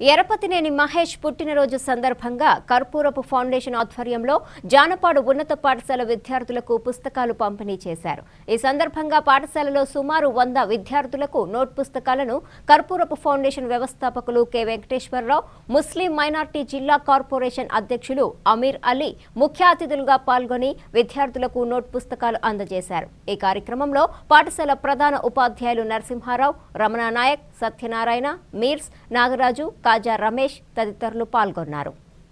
ఎరపతినేని మహేష్ పుట్టినరోజు సందర్భంగా కర్పూరపు ఫౌండేషన్ ఆధ్వర్యంలో జానపాడు ఉన్నత పాఠశాల విద్యార్థులకు పుస్తకాలు పంపిణీ చేశారు ఈ సందర్భంగా పాఠశాలలో సుమారు వంద విద్యార్థులకు నోట్ పుస్తకాలను కర్పూరపు ఫౌండేషన్ వ్యవస్థాపకులు కె వెంకటేశ్వరరావు ముస్లిం మైనార్టీ జిల్లా కార్పొరేషన్ అధ్యక్షులు అమీర్ అలీ ముఖ్య అతిథులుగా పాల్గొని విద్యార్థులకు నోట్ పుస్తకాలు అందజేశారు ఈ కార్యక్రమంలో పాఠశాల ప్రధాన ఉపాధ్యాయులు నరసింహారావు రమణ నాయక్ సత్యనారాయణ మీర్స్ నాగరాజు కాజా రమేష్ తదితరులు పాల్గొన్నారు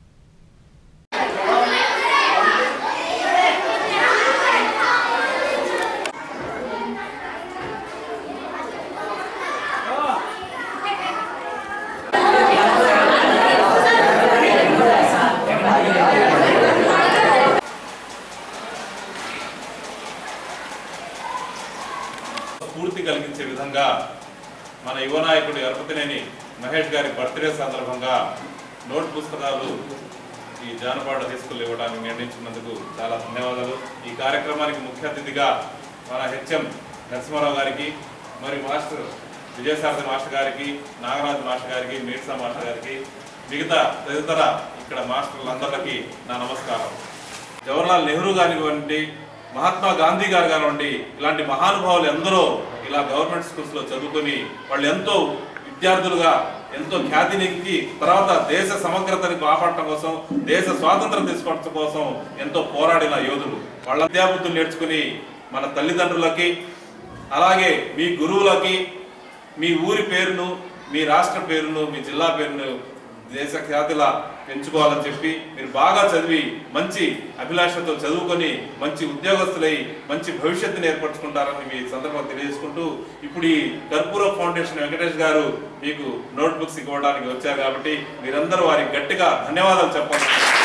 స్ఫూర్తి కలిగించే విధంగా మన యువ నాయకుడు ఎరపతినేని మహేష్ గారి బర్త్డే సందర్భంగా నోట్ పుస్తకాలు ఈ జానపాడు హై స్కూల్ ఇవ్వడానికి నిర్ణయించినందుకు చాలా ధన్యవాదాలు ఈ కార్యక్రమానికి ముఖ్య అతిథిగా మన హెచ్ఎం నరసింహారావు గారికి మరి మాస్టర్ విజయసారథి మాస్టర్ గారికి నాగరాజు మాస్టర్ గారికి మీర్సా మాస్టర్ గారికి మిగతా తదితర ఇక్కడ మాస్టర్లందరికీ నా నమస్కారం జవహర్లాల్ నెహ్రూ కానివ్వండి మహాత్మా గాంధీ గారు కానివ్వండి ఇలాంటి మహానుభావులు ఎందరో ఇలా గవర్నమెంట్ స్కూల్స్ లో చదువుకొని వాళ్ళు ఎంతో విద్యార్థులుగా ఎంతో ఖ్యాతినికి తర్వాత దేశ సమగ్రతని కాపాడటం కోసం దేశ స్వాతంత్రం తీసుకోవడం కోసం ఎంతో పోరాడిన యోధులు వాళ్ళ విద్యాబుద్ధులు నేర్చుకుని మన తల్లిదండ్రులకి అలాగే మీ గురువులకి మీ ఊరి పేరును మీ రాష్ట్ర పేరును మీ జిల్లా పేరును దేశ ఖ్యాతిలా పెంచుకోవాలని చెప్పి మీరు బాగా చదివి మంచి అభిలాషతో చదువుకొని మంచి ఉద్యోగస్తులై మంచి భవిష్యత్తుని ఏర్పరచుకుంటారని మీ సందర్భంగా తెలియజేసుకుంటూ ఇప్పుడు ఈ కర్పూర ఫౌండేషన్ వెంకటేష్ గారు మీకు నోట్ బుక్స్ ఇవ్వడానికి వచ్చారు కాబట్టి మీరందరూ వారికి గట్టిగా ధన్యవాదాలు చెప్పాలి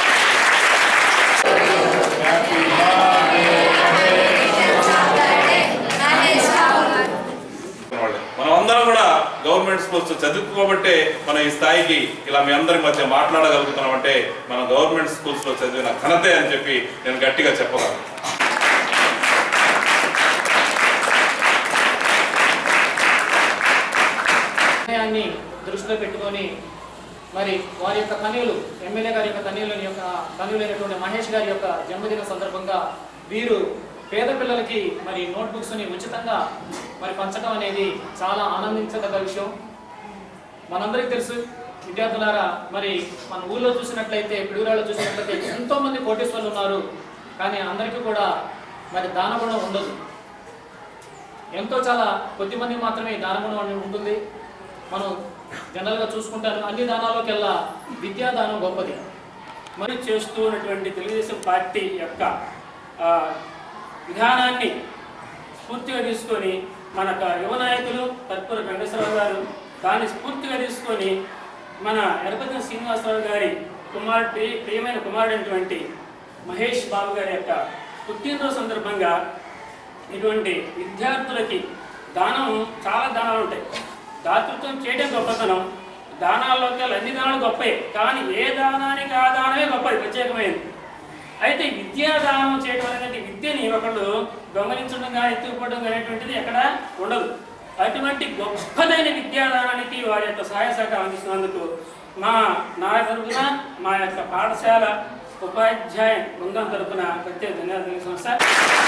వాళ్ళే. మనం అందరం కూడా గవర్నమెంట్ స్కూల్స్ చదువుకోబట్టే మనం ఈ స్థాయికి ఇలా మీ అందరి మధ్య మాట్లాడగలుగుతున్నాం అంటే మనం గవర్నమెంట్ స్కూల్స్ లో చదివిన ఘనతే అని చెప్పి నేను గట్టిగా చెప్పగలను నిర్ణయాన్ని దృష్టిలో పెట్టుకొని మరి వారి యొక్క తనయులు ఎమ్మెల్యే గారి యొక్క తనయుల యొక్క తనయులైనటువంటి మహేష్ గారి యొక్క జన్మదిన సందర్భంగా వీరు పేద పిల్లలకి మరి నోట్బుక్స్ ని ఉచితంగా మరి పంచడం అనేది చాలా ఆనందించదగ్గ విషయం మనందరికీ తెలుసు విద్యార్థులారా మరి మన ఊళ్ళో చూసినట్లయితే పిడుగురాళ్ళు చూసినట్లయితే ఎంతో మంది కోటేశ్వర్లు ఉన్నారు కానీ అందరికీ కూడా మరి దానగుణం ఉండదు ఎంతో చాలా కొద్ది మంది మాత్రమే ఈ దానగుణం అనేది ఉంటుంది మనం జనరల్గా చూసుకుంటాను అన్ని దానాల్లోకెల్లా విద్యాదానం గొప్పది మరి చేస్తూ ఉన్నటువంటి తెలుగుదేశం పార్టీ యొక్క ఆ, విధానాన్ని స్ఫూర్తిగా తీసుకొని మన యొక్క యువ నాయకులు కర్పూర వెంకటేశ్వరరావు గారు దాన్ని స్ఫూర్తిగా తీసుకొని మన ఎరపతి శ్రీనివాసరావు గారి కుమార్ ప్రియ- ప్రియమైన కుమారుడైనటువంటి మహేష్ బాబు గారి యొక్క పుట్టినరోజు సందర్భంగా ఇటువంటి విద్యార్థులకి దానం చాలా దానాలు ఉంటాయి దాతృత్వం చేయడం గొప్పతనం దానాల్లోకి వెళ్ళి అన్ని దానాలు గొప్పే కానీ ఏ దానానికి ఆ దానమే గొప్పది ప్రత్యేకమైనది అయితే విద్యా దానం చేయడం అనేది విద్యని ఒకళ్ళు దొంగలించడం కానీ ఎత్తుకుపోవడం అనేటువంటిది ఎక్కడ ఉండదు అటువంటి గొప్పదైన విద్యాదానానికి వారి యొక్క సహాయ సహకారం అందిస్తున్నందుకు మా నా తరఫున మా యొక్క పాఠశాల ఉపాధ్యాయ బృందం తరఫున ప్రత్యేక ధన్యవాదాలు తెలుస్తున్నాం సార్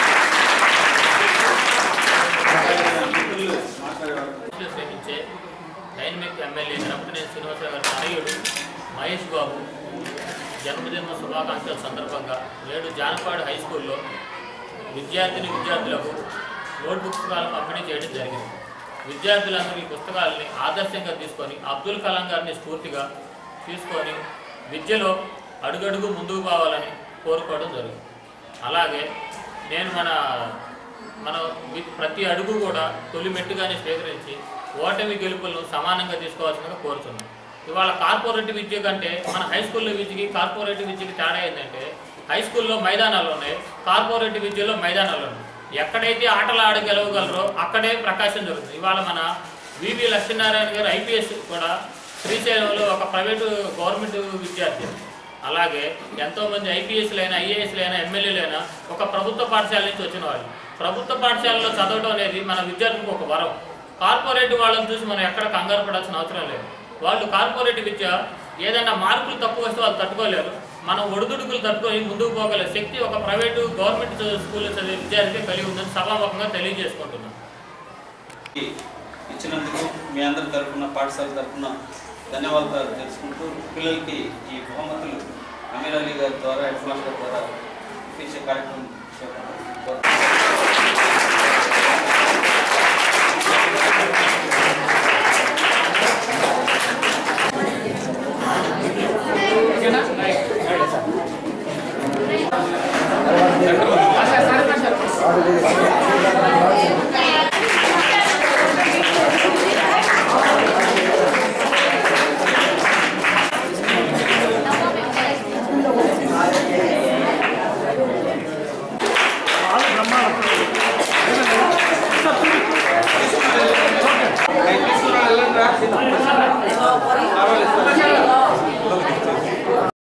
పార్టీలో శ్రమించే డైనమిక్ ఎమ్మెల్యే గణపతినేని శ్రీనివాసరావు గారి తనయుడు మహేష్ బాబు జన్మదిన శుభాకాంక్షల సందర్భంగా నేడు జానపాడు హై స్కూల్లో విద్యార్థిని విద్యార్థులకు నోట్ పుస్తకాలు పంపిణీ చేయడం జరిగింది విద్యార్థులందరూ ఈ పుస్తకాలని ఆదర్శంగా తీసుకొని అబ్దుల్ కలాం గారిని స్ఫూర్తిగా తీసుకొని విద్యలో అడుగడుగు ముందుకు పోవాలని కోరుకోవడం జరిగింది అలాగే నేను మన మన వి- ప్రతి అడుగు కూడా తొలి మెట్టుగానే స్వీకరించి ఓటమి గెలుపులను సమానంగా తీసుకోవాల్సిందిగా కోరుతున్నాను ఇవాళ కార్పొరేట్ విద్య కంటే మన హై స్కూల్లో విద్యకి కార్పొరేట్ విద్యకి తేడా ఏంటంటే హై స్కూల్లో మైదానాలు ఉన్నాయి కార్పొరేట్ విద్యలో మైదానాలు ఉన్నాయి ఎక్కడైతే ఆటలు ఆడ గెలవగలరో అక్కడే ప్రకాశం జరుగుతుంది ఇవాళ మన వివి లక్ష్మీనారాయణ గారు ఐపీఎస్ కూడా శ్రీశైలంలో ఒక ప్రైవేటు గవర్నమెంట్ విద్యార్థి అలాగే ఎంతోమంది ఐపీఎస్లైనా ఐఏఎస్లైనా ఎమ్మెల్యేలైనా ఒక ప్రభుత్వ పాఠశాల నుంచి వచ్చిన వాళ్ళు ప్రభుత్వ పాఠశాలలో చదవడం అనేది మన విద్యార్థులకు ఒక వరం కార్పొరేట్ వాళ్ళని చూసి మనం ఎక్కడ కంగారు పడాల్సిన అవసరం లేదు వాళ్ళు కార్పొరేట్ విద్య ఏదైనా మార్కులు తక్కువ వస్తే వాళ్ళు తట్టుకోలేరు మనం ఒడిదుడుకులు తట్టుకొని ముందుకు పోగల శక్తి ఒక ప్రైవేటు గవర్నమెంట్ స్కూల్లో చదివే విద్యార్థికి కలిగి ఉందని సభాముఖంగా తెలియజేసుకుంటున్నాం ఇచ్చినందుకు మీ అందరి తరఫున పాఠశాల తరఫున ధన్యవాదాలు తెలుసుకుంటూ పిల్లలకి ఈ బహుమతులు అమీర్ అలీ గారి ద్వారా హెడ్ మాస్టర్ ద్వారా ఇప్పించే కార్యక్రమం చేపట్టాలి.